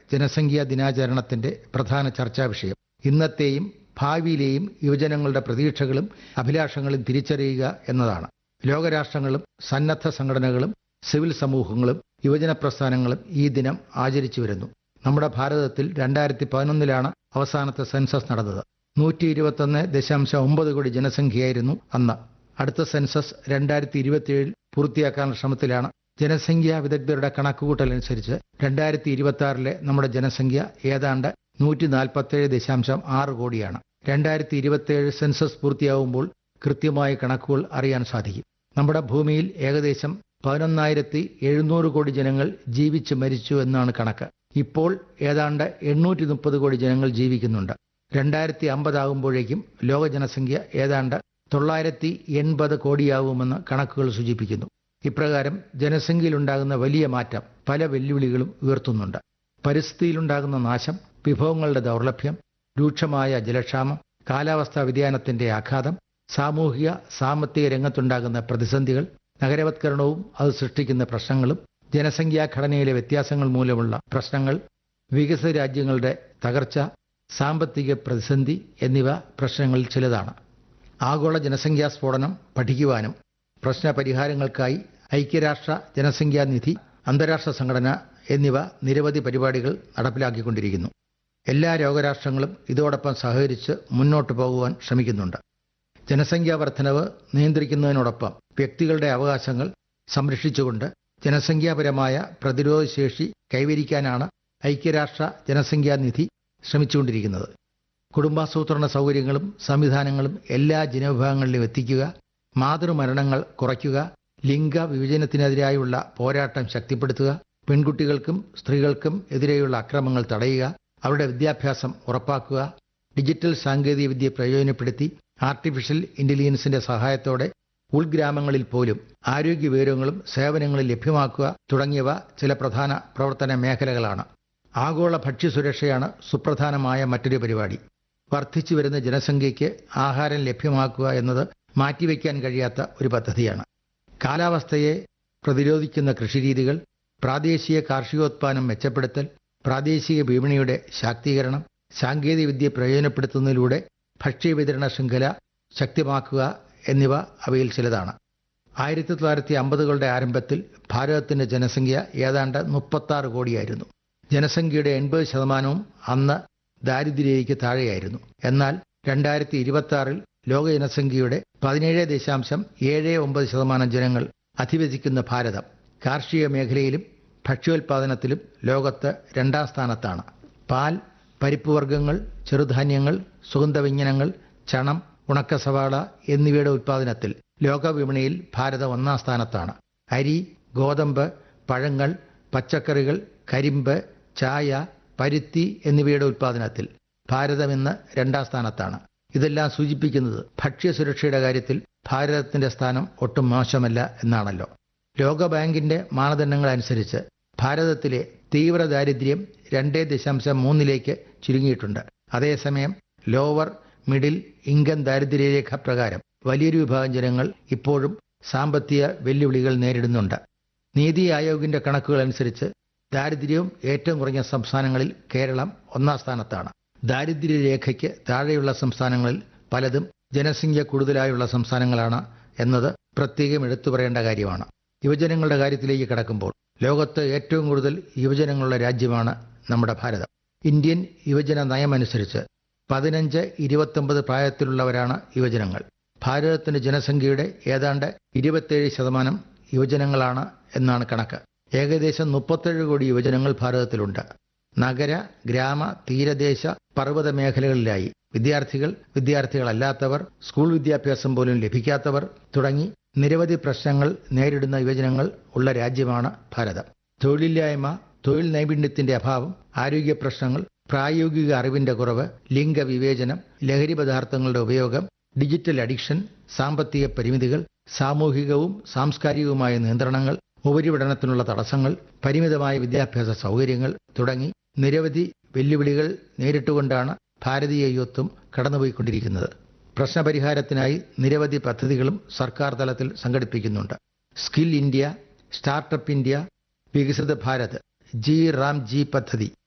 ജനസംഖ്യാ ദിനാചരണത്തിന്റെ പ്രധാന ചർച്ചാ വിഷയം ഇന്നത്തെയും ഭാവിയിലെയും യുവജനങ്ങളുടെ പ്രതീക്ഷകളും അഭിലാഷങ്ങളും തിരിച്ചറിയുക എന്നതാണ് ലോകരാഷ്ട്രങ്ങളും സന്നദ്ധ സംഘടനകളും സിവിൽ സമൂഹങ്ങളും യുവജന പ്രസ്ഥാനങ്ങളും ഈ ദിനം ആചരിച്ചു വരുന്നു നമ്മുടെ ഭാരതത്തിൽ രണ്ടായിരത്തി പതിനൊന്നിലാണ് അവസാനത്തെ സെൻസസ് നടന്നത് നൂറ്റി ഇരുപത്തൊന്ന് ദശാംശം ഒമ്പത് കോടി ജനസംഖ്യയായിരുന്നു അന്ന് അടുത്ത സെൻസസ് രണ്ടായിരത്തി ഇരുപത്തിയേഴിൽ പൂർത്തിയാക്കാനുള്ള ശ്രമത്തിലാണ് ജനസംഖ്യാ വിദഗ്ധരുടെ കണക്കുകൂട്ടലനുസരിച്ച് രണ്ടായിരത്തി ഇരുപത്തി ആറിലെ നമ്മുടെ ജനസംഖ്യ ഏതാണ്ട് നൂറ്റി നാൽപ്പത്തേഴ് ദശാംശം ആറ് കോടിയാണ് രണ്ടായിരത്തി ഇരുപത്തിയേഴ് സെൻസസ് പൂർത്തിയാവുമ്പോൾ കൃത്യമായ കണക്കുകൾ അറിയാൻ സാധിക്കും നമ്മുടെ ഭൂമിയിൽ ഏകദേശം പതിനൊന്നായിരത്തി എഴുന്നൂറ് കോടി ജനങ്ങൾ ജീവിച്ച് മരിച്ചു എന്നാണ് കണക്ക് ഇപ്പോൾ ഏതാണ്ട് എണ്ണൂറ്റി മുപ്പത് കോടി ജനങ്ങൾ ജീവിക്കുന്നുണ്ട് രണ്ടായിരത്തി അമ്പതാകുമ്പോഴേക്കും ലോക ജനസംഖ്യ ഏതാണ്ട് തൊള്ളായിരത്തി എൺപത് കോടിയാവുമെന്ന് കണക്കുകൾ സൂചിപ്പിക്കുന്നു ഇപ്രകാരം ജനസംഖ്യയിലുണ്ടാകുന്ന വലിയ മാറ്റം പല വെല്ലുവിളികളും ഉയർത്തുന്നുണ്ട് പരിസ്ഥിതിയിലുണ്ടാകുന്ന നാശം വിഭവങ്ങളുടെ ദൗർലഭ്യം രൂക്ഷമായ ജലക്ഷാമം കാലാവസ്ഥാ വ്യതിയാനത്തിന്റെ ആഘാതം സാമൂഹിക സാമ്പത്തിക രംഗത്തുണ്ടാകുന്ന പ്രതിസന്ധികൾ നഗരവത്കരണവും അത് സൃഷ്ടിക്കുന്ന പ്രശ്നങ്ങളും ജനസംഖ്യാ ഘടനയിലെ വ്യത്യാസങ്ങൾ മൂലമുള്ള പ്രശ്നങ്ങൾ വികസിത രാജ്യങ്ങളുടെ തകർച്ച സാമ്പത്തിക പ്രതിസന്ധി എന്നിവ പ്രശ്നങ്ങളിൽ ചിലതാണ് ആഗോള ജനസംഖ്യാ സ്ഫോടനം പഠിക്കുവാനും പ്രശ്ന പരിഹാരങ്ങൾക്കായി ഐക്യരാഷ്ട്ര ജനസംഖ്യാ നിധി അന്താരാഷ്ട്ര സംഘടന എന്നിവ നിരവധി പരിപാടികൾ നടപ്പിലാക്കിക്കൊണ്ടിരിക്കുന്നു എല്ലാ ലോകരാഷ്ട്രങ്ങളും ഇതോടൊപ്പം സഹകരിച്ച് മുന്നോട്ട് പോകുവാൻ ശ്രമിക്കുന്നുണ്ട് ജനസംഖ്യാ വർധനവ് നിയന്ത്രിക്കുന്നതിനോടൊപ്പം വ്യക്തികളുടെ അവകാശങ്ങൾ സംരക്ഷിച്ചുകൊണ്ട് ജനസംഖ്യാപരമായ പ്രതിരോധശേഷി കൈവരിക്കാനാണ് ഐക്യരാഷ്ട്ര ജനസംഖ്യാ നിധി ശ്രമിച്ചുകൊണ്ടിരിക്കുന്നത് കുടുംബാസൂത്രണ സൗകര്യങ്ങളും സംവിധാനങ്ങളും എല്ലാ ജനവിഭാഗങ്ങളിലും എത്തിക്കുക മാതൃമരണങ്ങൾ കുറയ്ക്കുക ലിംഗ വിഭജനത്തിനെതിരായുള്ള പോരാട്ടം ശക്തിപ്പെടുത്തുക പെൺകുട്ടികൾക്കും സ്ത്രീകൾക്കും എതിരെയുള്ള അക്രമങ്ങൾ തടയുക അവരുടെ വിദ്യാഭ്യാസം ഉറപ്പാക്കുക ഡിജിറ്റൽ സാങ്കേതികവിദ്യ പ്രയോജനപ്പെടുത്തി ആർട്ടിഫിഷ്യൽ ഇന്റലിജൻസിന്റെ സഹായത്തോടെ ഉൾഗ്രാമങ്ങളിൽ പോലും ആരോഗ്യ വിവരങ്ങളും സേവനങ്ങളും ലഭ്യമാക്കുക തുടങ്ങിയവ ചില പ്രധാന പ്രവർത്തന മേഖലകളാണ് ആഗോള ഭക്ഷ്യസുരക്ഷയാണ് സുപ്രധാനമായ മറ്റൊരു പരിപാടി വർദ്ധിച്ചു വരുന്ന ജനസംഖ്യയ്ക്ക് ആഹാരം ലഭ്യമാക്കുക എന്നത് മാറ്റിവെക്കാൻ കഴിയാത്ത ഒരു പദ്ധതിയാണ് കാലാവസ്ഥയെ പ്രതിരോധിക്കുന്ന കൃഷിരീതികൾ പ്രാദേശിക കാർഷികോത്പാദനം മെച്ചപ്പെടുത്തൽ പ്രാദേശിക വിപണിയുടെ ശാക്തീകരണം സാങ്കേതികവിദ്യ പ്രയോജനപ്പെടുത്തുന്നതിലൂടെ ഭക്ഷ്യവിതരണ ശൃംഖല ശക്തമാക്കുക എന്നിവ അവയിൽ ചിലതാണ് ആയിരത്തി തൊള്ളായിരത്തി അമ്പതുകളുടെ ആരംഭത്തിൽ ഭാരതത്തിന്റെ ജനസംഖ്യ ഏതാണ്ട് മുപ്പത്താറ് കോടിയായിരുന്നു ജനസംഖ്യയുടെ എൺപത് ശതമാനവും അന്ന് ദാരിദ്ര്യരേഖയ്ക്ക് താഴെയായിരുന്നു എന്നാൽ രണ്ടായിരത്തി ഇരുപത്തി ആറിൽ ലോക ജനസംഖ്യയുടെ പതിനേഴ് ദശാംശം ഏഴ് ഒമ്പത് ശതമാനം ജനങ്ങൾ അധിവസിക്കുന്ന ഭാരതം കാർഷിക മേഖലയിലും ഭക്ഷ്യോൽപാദനത്തിലും ലോകത്ത് രണ്ടാം സ്ഥാനത്താണ് പാൽ പരിപ്പ് വർഗ്ഗങ്ങൾ ചെറുധാന്യങ്ങൾ സുഗന്ധവ്യഞ്ജനങ്ങൾ ചണം ഉണക്ക സവാള എന്നിവയുടെ ഉൽപാദനത്തിൽ ലോക വിപണിയിൽ ഭാരതം ഒന്നാം സ്ഥാനത്താണ് അരി ഗോതമ്പ് പഴങ്ങൾ പച്ചക്കറികൾ കരിമ്പ് ചായ പരുത്തി എന്നിവയുടെ ഉൽപാദനത്തിൽ ഭാരതം ഇന്ന് രണ്ടാം സ്ഥാനത്താണ് ഇതെല്ലാം സൂചിപ്പിക്കുന്നത് ഭക്ഷ്യസുരക്ഷയുടെ കാര്യത്തിൽ ഭാരതത്തിന്റെ സ്ഥാനം ഒട്ടും മോശമല്ല എന്നാണല്ലോ ലോകബാങ്കിന്റെ മാനദണ്ഡങ്ങൾ അനുസരിച്ച് ഭാരതത്തിലെ തീവ്ര ദാരിദ്ര്യം രണ്ടേ ദശാംശം മൂന്നിലേക്ക് ചുരുങ്ങിയിട്ടുണ്ട് അതേസമയം ലോവർ മിഡിൽ ഇൻകം ദാരിദ്ര്യരേഖ പ്രകാരം വലിയൊരു വിഭാഗം ജനങ്ങൾ ഇപ്പോഴും സാമ്പത്തിക വെല്ലുവിളികൾ നേരിടുന്നുണ്ട് നീതി ആയോഗിന്റെ കണക്കുകൾ അനുസരിച്ച് ദാരിദ്ര്യവും ഏറ്റവും കുറഞ്ഞ സംസ്ഥാനങ്ങളിൽ കേരളം ഒന്നാം സ്ഥാനത്താണ് ദാരിദ്ര്യരേഖയ്ക്ക് താഴെയുള്ള സംസ്ഥാനങ്ങളിൽ പലതും ജനസംഖ്യ കൂടുതലായുള്ള സംസ്ഥാനങ്ങളാണ് എന്നത് പ്രത്യേകം എടുത്തു പറയേണ്ട കാര്യമാണ് യുവജനങ്ങളുടെ കാര്യത്തിലേക്ക് കടക്കുമ്പോൾ ലോകത്ത് ഏറ്റവും കൂടുതൽ യുവജനങ്ങളുള്ള രാജ്യമാണ് നമ്മുടെ ഭാരതം ഇന്ത്യൻ യുവജന നയമനുസരിച്ച് പതിനഞ്ച് ഇരുപത്തൊമ്പത് പ്രായത്തിലുള്ളവരാണ് യുവജനങ്ങൾ ഭാരതത്തിന്റെ ജനസംഖ്യയുടെ ഏതാണ്ട് ഇരുപത്തേഴ് ശതമാനം യുവജനങ്ങളാണ് എന്നാണ് കണക്ക് ഏകദേശം മുപ്പത്തേഴ് കോടി യുവജനങ്ങൾ ഭാരതത്തിലുണ്ട് നഗര ഗ്രാമ തീരദേശ പർവ്വത മേഖലകളിലായി വിദ്യാർത്ഥികൾ വിദ്യാർത്ഥികളല്ലാത്തവർ സ്കൂൾ വിദ്യാഭ്യാസം പോലും ലഭിക്കാത്തവർ തുടങ്ങി നിരവധി പ്രശ്നങ്ങൾ നേരിടുന്ന യുവജനങ്ങൾ ഉള്ള രാജ്യമാണ് ഭാരതം തൊഴിലില്ലായ്മ തൊഴിൽ നൈപുണ്യത്തിന്റെ അഭാവം ആരോഗ്യ പ്രശ്നങ്ങൾ പ്രായോഗിക അറിവിന്റെ കുറവ് ലിംഗവിവേചനം ലഹരി പദാർത്ഥങ്ങളുടെ ഉപയോഗം ഡിജിറ്റൽ അഡിക്ഷൻ സാമ്പത്തിക പരിമിതികൾ സാമൂഹികവും സാംസ്കാരികവുമായ നിയന്ത്രണങ്ങൾ ഉപരിപഠനത്തിനുള്ള തടസ്സങ്ങൾ പരിമിതമായ വിദ്യാഭ്യാസ സൗകര്യങ്ങൾ തുടങ്ങി നിരവധി വെല്ലുവിളികൾ നേരിട്ടുകൊണ്ടാണ് ഭാരതീയ യുവത്വം കടന്നുപോയിക്കൊണ്ടിരിക്കുന്നത് പ്രശ്നപരിഹാരത്തിനായി നിരവധി പദ്ധതികളും സർക്കാർ തലത്തിൽ സംഘടിപ്പിക്കുന്നുണ്ട് സ്കിൽ ഇന്ത്യ സ്റ്റാർട്ടപ്പ് ഇന്ത്യ വികസിത ഭാരത് ജി റാം ജി പദ്ധതി